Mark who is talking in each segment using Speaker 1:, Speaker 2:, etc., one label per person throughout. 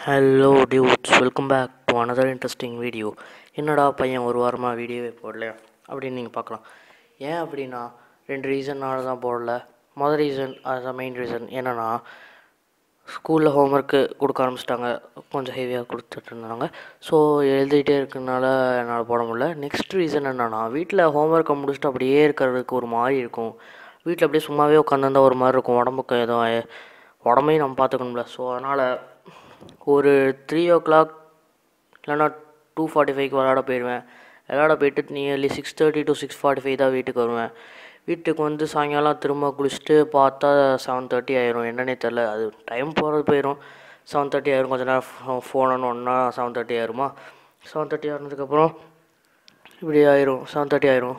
Speaker 1: hello dudes welcome back to another interesting video என்னடா பையன் ஒரு வாரமாக வீடியோவே போடலையா அப்படின்னு நீங்கள் பார்க்கலாம் ஏன் அப்படின்னா ரெண்டு ரீசன்னால தான் போடல மொதல் ரீசன் அதுதான் மெயின் ரீசன் என்னென்னா ஸ்கூலில் ஹோம்ஒர்க்கு கொடுக்க ஆரம்பிச்சிட்டாங்க கொஞ்சம் ஹெவியாக கொடுத்துட்டு இருந்தாங்க ஸோ எழுதிட்டே இருக்கனால என்னால் போட முடியல நெக்ஸ்ட் ரீசன் என்னென்னா வீட்டில் ஹோம்ஒர்க்கை முடிச்சுட்டு அப்படியே இருக்கிறதுக்கு ஒரு மாதிரி இருக்கும் வீட்டில் அப்படியே சும்மாவே உட்காந்துருந்தா ஒரு மாதிரி இருக்கும் உடம்புக்கு எதுவும் உடம்பையும் நம்ம பார்த்துக்கணும்ல ஸோ அதனால் ஒரு த்ரீ ஓ கிளாக் இல்லைன்னா டூ ஃபார்ட்டி ஃபைவ்க்கு விளாட போயிடுவேன் விளாட போயிட்டு nearly six thirty to six forty five தான் வீட்டுக்கு வருவேன் வீட்டுக்கு வந்து சாயங்காலம் திரும்ப குளிச்சுட்டு பார்த்தா செவன் தேர்ட்டி ஆயிரும் என்னன்னே தெரில அது டைம் போகிறது போயிடும் செவன் தேர்ட்டி ஆயிரும் கொஞ்ச நேரம் ஃபோன் ஒன்றா செவன் தேர்ட்டி ஆயிருமா செவன் தேர்ட்டி ஆனதுக்கப்புறம் இப்படி ஆயிரும் செவன் தேர்ட்டி ஆயிரும்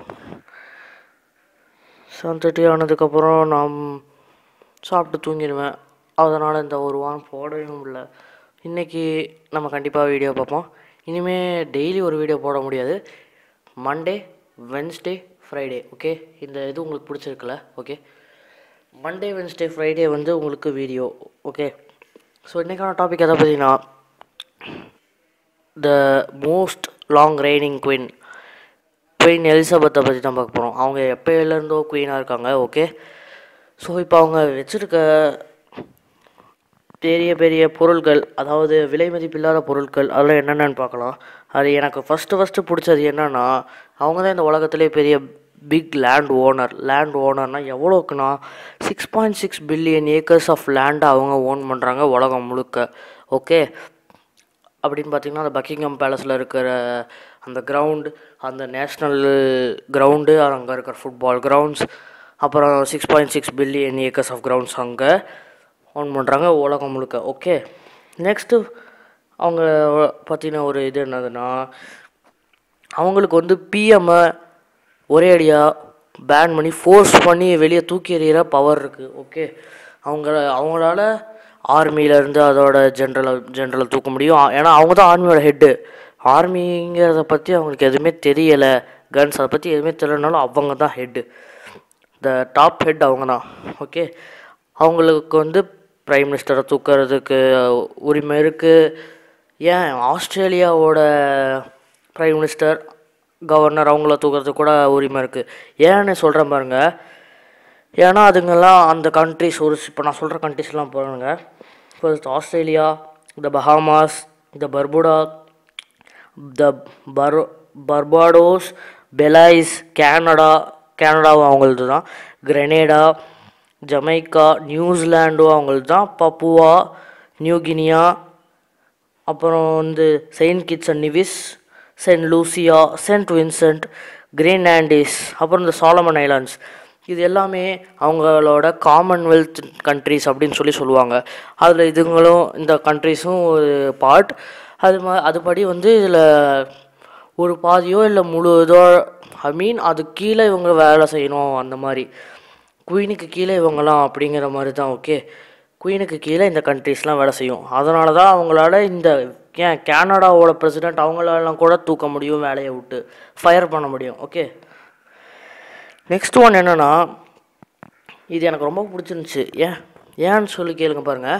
Speaker 1: செவன் தேர்ட்டி ஆனதுக்கப்புறம் நான் சாப்பிட்டு தூங்கிடுவேன் அதனால் இந்த ஒரு வாரம் போடவே முடியல இன்றைக்கி நம்ம கண்டிப்பாக வீடியோ பார்ப்போம் இனிமேல் டெய்லி ஒரு வீடியோ போட முடியாது மண்டே வென்ஸ்டே ஃப்ரைடே ஓகே இந்த இது உங்களுக்கு பிடிச்சிருக்குல்ல ஓகே மண்டே வென்ஸ்டே ஃப்ரைடே வந்து உங்களுக்கு வீடியோ ஓகே ஸோ இன்றைக்கான டாபிக் எதை பார்த்தீங்கன்னா the most long reigning queen queen எலிசபெத்தை பற்றி தான் பார்க்க போகிறோம் அவங்க எப்போலேருந்தோ குயினாக இருக்காங்க ஓகே ஸோ இப்போ அவங்க வச்சுருக்க பெரிய பெரிய பொருட்கள் அதாவது விலை மதிப்பில்லாத பொருட்கள் அதெல்லாம் என்னென்னு பார்க்கலாம் அது எனக்கு ஃபஸ்ட்டு ஃபஸ்ட்டு பிடிச்சது என்னென்னா அவங்க தான் இந்த உலகத்திலே பெரிய பிக் லேண்ட் ஓனர் லேண்ட் ஓனர்னால் எவ்வளோக்குன்னா six point six billion acres of லேண்டை அவங்க ஓன் பண்ணுறாங்க உலகம் முழுக்க ஓகே அப்படின்னு பார்த்தீங்கன்னா அந்த பக்கிங்ஹாம் பேலஸில் இருக்கிற அந்த கிரவுண்டு அந்த நேஷ்னல் கிரவுண்டு அங்கே இருக்கிற ஃபுட்பால் கிரவுண்ட்ஸ் அப்புறம் six point six billion acres of grounds அங்கே ஓன் பண்ணுறாங்க உலகம் முழுக்க ஓகே நெக்ஸ்ட்டு அவங்க பற்றின ஒரு இது என்னதுன்னா அவங்களுக்கு வந்து பிஎம்மை ஒரே அடியாக பேன் பண்ணி ஃபோர்ஸ் பண்ணி வெளியே தூக்கி எறிகிற பவர் இருக்குது ஓகே அவங்க அவங்களால ஆர்மியிலேருந்து அதோட ஜென்ரலை ஜென்ரலை தூக்க முடியும் ஏன்னா அவங்க தான் ஆர்மியோட ஹெட்டு ஆர்மிங்கிறத பற்றி அவங்களுக்கு எதுவுமே தெரியலை கன்ஸ் அதை பற்றி எதுவுமே தெரியலனாலும் அவங்க தான் ஹெட்டு த டாப் ஹெட் அவங்க தான் ஓகே அவங்களுக்கு வந்து ப்ரைம் மினிஸ்டரை தூக்கிறதுக்கு உரிமை இருக்குது ஏன் ஆஸ்திரேலியாவோட ப்ரைம் மினிஸ்டர் கவர்னர் அவங்கள தூக்கிறதுக்கு கூட உரிமை இருக்குது ஏன்னு சொல்கிறேன் பாருங்க ஏன்னா அதுங்கெல்லாம் அந்த கண்ட்ரிஸ் ஒரு இப்போ நான் சொல்கிற கண்ட்ரிஸ்லாம் பாருங்க first Australia the Bahamas the Barbuda the பர் பர்பாடோஸ் பெலைஸ் கேனடா கேனடாவும் அவங்களது தான் கிரெனேடா ஜமைக்கா நியூசிலாண்டும் அவங்களது தான் பப்புவா நியூ கினியா அப்புறம் வந்து Saint Kitts and Nevis Saint Lucia Saint Vincent Grenadines அப்புறம் இந்த சாலமன் ஐலாண்ட்ஸ் இது எல்லாமே அவங்களோட காமன்வெல்த் கண்ட்ரிஸ் அப்படின்னு சொல்லி சொல்லுவாங்க அதில் இதுங்களும் இந்த கண்ட்ரிஸும் ஒரு பார்ட் அது மா அதுபடி வந்து இதில் ஒரு பாதியோ இல்லை முழு இதோ ஐ மீன் அது கீழே இவங்க வேலை செய்யணும் அந்த மாதிரி குயினுக்கு கீழே இவங்கலாம் அப்படிங்கிற மாதிரி தான் ஓகே குயினுக்கு கீழே இந்த கண்ட்ரிஸ்லாம் வேலை செய்யும் அதனால தான் அவங்களால இந்த ஏன் கேனடாவோட பிரசிடெண்ட் அவங்களெல்லாம் கூட தூக்க முடியும் வேலையை விட்டு ஃபயர் பண்ண முடியும் ஓகே நெக்ஸ்ட் ஒன் என்னென்னா இது எனக்கு ரொம்ப பிடிச்சிருந்துச்சு ஏன் ஏன்னு சொல்லி கேளுங்க பாருங்கள்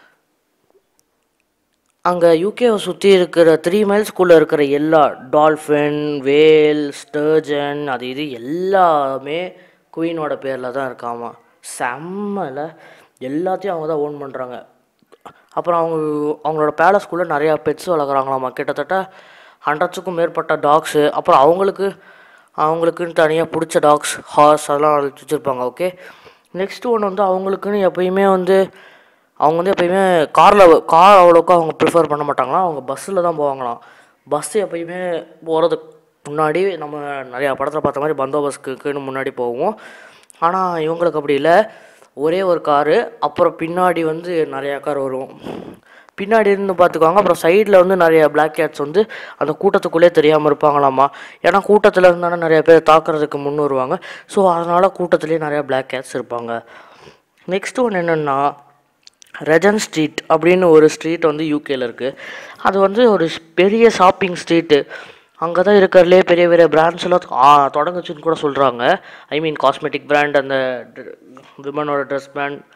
Speaker 1: அங்கே யூகேவை சுற்றி இருக்கிற த்ரீ மைல்ஸ்குள்ளே இருக்கிற எல்லா டால்ஃபின் வேல் ஸ்டர்ஜன் அது இது எல்லாமே குயினோட பேரில் தான் இருக்காமா செம்மல எல்லாத்தையும் அவங்க தான் ஓன் பண்ணுறாங்க அப்புறம் அவங்க அவங்களோட பேலஸ்குள்ளே நிறையா பெட்ஸ் வளர்க்குறாங்களாமா கிட்டத்தட்ட ஹண்ட்ரட்ஸுக்கும் மேற்பட்ட டாக்ஸு அப்புறம் அவங்களுக்கு அவங்களுக்குன்னு தனியாக பிடிச்ச டாக்ஸ் ஹார்ஸ் அதெல்லாம் வச்சுருப்பாங்க ஓகே நெக்ஸ்ட் ஒன்று வந்து அவங்களுக்குன்னு எப்பயுமே வந்து அவங்க வந்து எப்பயுமே காரில் கார் அவ்வளோக்கா அவங்க ப்ரிஃபர் பண்ண மாட்டாங்களாம் அவங்க பஸ்ஸில் தான் போவாங்களாம் பஸ் எப்பயுமே போகிறதுக்கு முன்னாடி நம்ம நிறையா படத்தில் பார்த்த மாதிரி பந்தோபஸ்க்குன்னு முன்னாடி போவோம் ஆனால் இவங்களுக்கு அப்படி இல்லை ஒரே ஒரு காரு அப்புறம் பின்னாடி வந்து நிறையா கார் வரும் பின்னாடி இருந்து பார்த்துக்குவாங்க அப்புறம் சைடில் வந்து நிறைய பிளாக் கேட்ஸ் வந்து அந்த கூட்டத்துக்குள்ளே தெரியாமல் இருப்பாங்களாமா ஏன்னா கூட்டத்தில் இருந்தாலும் நிறைய பேர் தாக்குறதுக்கு முன் வருவாங்க ஸோ அதனால் கூட்டத்துலேயே நிறையா பிளாக் கேட்ஸ் இருப்பாங்க நெக்ஸ்ட் ஒன்று என்னென்னா ரெஜன் ஸ்ட்ரீட் அப்படின்னு ஒரு ஸ்ட்ரீட் வந்து யூகேல இருக்குது அது வந்து ஒரு பெரிய ஷாப்பிங் ஸ்ட்ரீட்டு அங்கே தான் இருக்கிறதுலே பெரிய பெரிய பிராண்ட்ஸ் எல்லாம் தொடங்குச்சுன்னு கூட சொல்கிறாங்க ஐ மீன் காஸ்மெட்டிக் பிராண்ட் அந்த விமனோட ட்ரெஸ் பிராண்ட்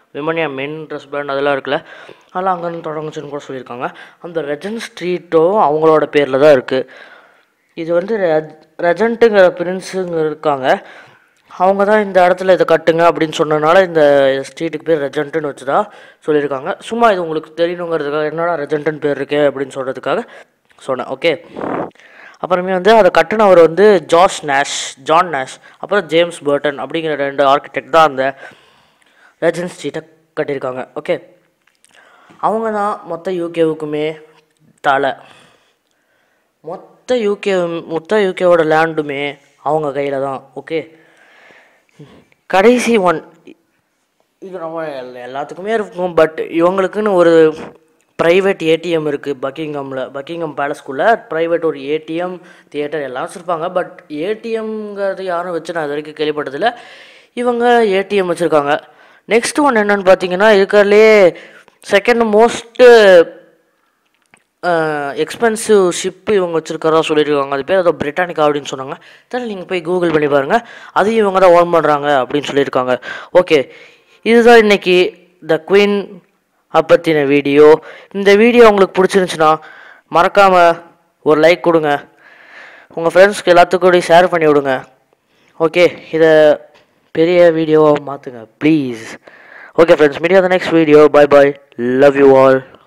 Speaker 1: விமன்யா மென் ட்ரெஸ் பிராண்ட் அதெல்லாம் இருக்குல்ல அதெல்லாம் அங்கேருந்து தொடங்குச்சுன்னு கூட சொல்லியிருக்காங்க அந்த ரெஜன் ஸ்ட்ரீட்டும் அவங்களோட பேரில் தான் இருக்குது இது வந்து ரெஜ் ரெஜண்ட்டுங்கிற பிரின்ஸுங்க இருக்காங்க அவங்க தான் இந்த இடத்துல இதை கட்டுங்க அப்படின்னு சொன்னனால இந்த ஸ்ட்ரீட்டுக்கு பேர் ரெஜண்ட்டுன்னு வச்சு தான் சொல்லியிருக்காங்க சும்மா இது உங்களுக்கு தெரியணுங்கிறதுக்காக என்னடா ரெஜண்ட்டுன்னு பேர் இருக்கே அப்படின்னு சொல்கிறதுக்காக சொன்னேன் ஓகே அப்புறமே வந்து அதை கட்டினவர் வந்து ஜார்ஜ் நேஷ் ஜான் நேஷ் அப்புறம் ஜேம்ஸ் பர்டன் அப்படிங்கிற ரெண்டு ஆர்கிடெக்ட் தான் அந்த ரெஜன் ஸ்ட்ரீட்டை கட்டியிருக்காங்க ஓகே அவங்க தான் மொத்த யூகேவுக்குமே தலை மொத்த யூகே மொத்த யூகேவோட லேண்டுமே அவங்க கையில் தான் ஓகே கடைசி ஒன் இது நம்ம எல்லா- எல்லாத்துக்குமே இருக்கும் பட் இவங்களுக்குன்னு ஒரு ப்ரைவேட் ஏடிஎம் இருக்குது பக்கிங்ஹாமில் பக்கிங்ஹாம் பேலஸ்குள்ளே ப்ரைவேட் ஒரு ஏடிஎம் தியேட்டர் எல்லாம் வச்சுருப்பாங்க பட் ஏடிஎம்ங்கிறது யாரும் வச்சு நான் இது வரைக்கும் கேள்விப்பட்டதில்ல இவங்க ஏடிஎம் வச்சுருக்காங்க நெக்ஸ்ட் ஒன் என்னன்னு பார்த்தீங்கன்னா இருக்கிறதுலே செகண்ட் மோஸ்ட்டு எக்ஸ்பென்சிவ் ஷிப்பு இவங்க வச்சுருக்கிறதா சொல்லியிருக்காங்க அது பேர் ஏதோ பிரிட்டானிக்கா அப்படின்னு சொன்னாங்க தெரியல நீங்கள் போய் கூகுள் பண்ணி பாருங்கள் அதையும் இவங்க தான் ஓன் பண்ணுறாங்க அப்படின்னு சொல்லியிருக்காங்க ஓகே இதுதான் இன்னைக்கு த குயின் பற்றின வீடியோ இந்த வீடியோ உங்களுக்கு பிடிச்சிருந்துச்சுன்னா மறக்காமல் ஒரு லைக் கொடுங்க உங்கள் ஃப்ரெண்ட்ஸ்க்கு எல்லாத்துக்கூடயும் ஷேர் பண்ணி விடுங்க ஓகே இதை பெரிய வீடியோவாக மாற்றுங்க please okay friends media the next video bye bye love you all